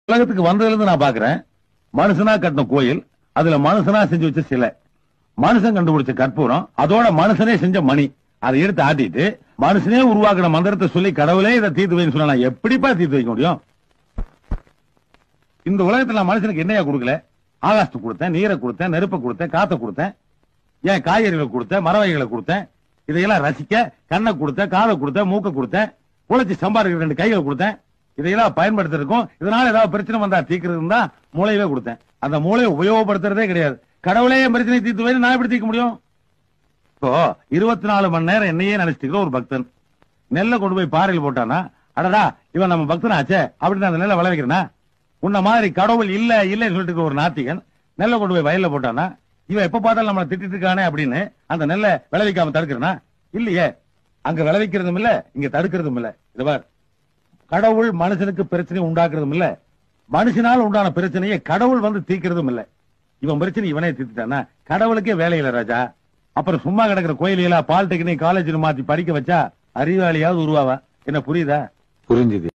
உலகத்துக்கு வந்ததுல இருந்து நான் பாக்குறேன் மனுஷனா கட்டின கோயில் அதுல மனுஷனா செஞ்சு வச்ச சிலை மனுஷன் கண்டுபிடிச்ச கற்பூரம் அதோட மனுஷனே செஞ்ச மணி அதை எடுத்து ஆட்டிட்டு மனுஷனே உருவாக்கின மந்திரத்தை சொல்லி கடவுளே இதை தீர்த்து வைன்னு சொன்னா நான் எப்படிப்பா தீர்த்து வைக்க முடியும் இந்த உலகத்துல நான் மனுஷனுக்கு என்னையா கொடுக்கல ஆகாசத்தை கொடுத்தேன் நீரை கொடுத்தேன் நெருப்பை கொடுத்தேன் காத்தை கொடுத்தேன் ஏன் காய்கறிகளை கொடுத்தேன் மர வகைகளை கொடுத்தேன் இதையெல்லாம் ரசிக்க கண்ணை கொடுத்தேன் காதை கொடுத்தேன் மூக்கை கொடுத்தேன் உழைச்சி சம்பாதிக்கிற ரெண்டு கைகளை கொடுத்தேன் இதையெல்லாம் பயன்படுத்திருக்கோம் இதனால ஏதாவது பிரச்சனை வந்தா தீக்கிறது தான் மூளையவே கொடுத்தேன் அந்த மூளையை உபயோகப்படுத்துறதே கிடையாது கடவுளே என் பிரச்சனை தீர்த்து வை நான் எப்படி தீர்க்க முடியும் இப்போ இருபத்தி நாலு மணி நேரம் என்னையே நினைச்சுக்கிற ஒரு பக்தன் நெல்லை கொண்டு போய் பாறையில் போட்டானா அடடா இவன் நம்ம பக்தனாச்சே அப்படின்னு அந்த நெல்லை விளைவிக்கிறனா உன்ன மாதிரி கடவுள் இல்ல இல்லன்னு சொல்லிட்டு இருக்க ஒரு நாத்திகன் நெல்லை கொண்டு போய் வயல்ல போட்டானா இவன் எப்ப பார்த்தாலும் நம்மளை திட்டிட்டு இருக்கானே அப்படின்னு அந்த நெல்லை விளைவிக்காம தடுக்கிறனா இல்லையே அங்க விளைவிக்கிறதும் இல்ல இங்க தடுக்கிறதும் இல்ல இது பார் கடவுள் மனுஷனுக்கு பிரச்சனை உண்டாக்குறதும் இல்ல மனுஷனால் உண்டான பிரச்சனையை கடவுள் வந்து தீர்க்கிறதும் இல்ல இவன் பிரச்சனை இவனே தீர்த்துட்டானா கடவுளுக்கே வேலை இல்ல ராஜா அப்புறம் சும்மா கிடக்கிற கோயிலையெல்லாம் பாலிடெக்னிக் காலேஜ்ல மாத்தி படிக்க வச்சா அறிவாளியாவது உருவாவா என்ன புரியுதா புரிஞ்சுது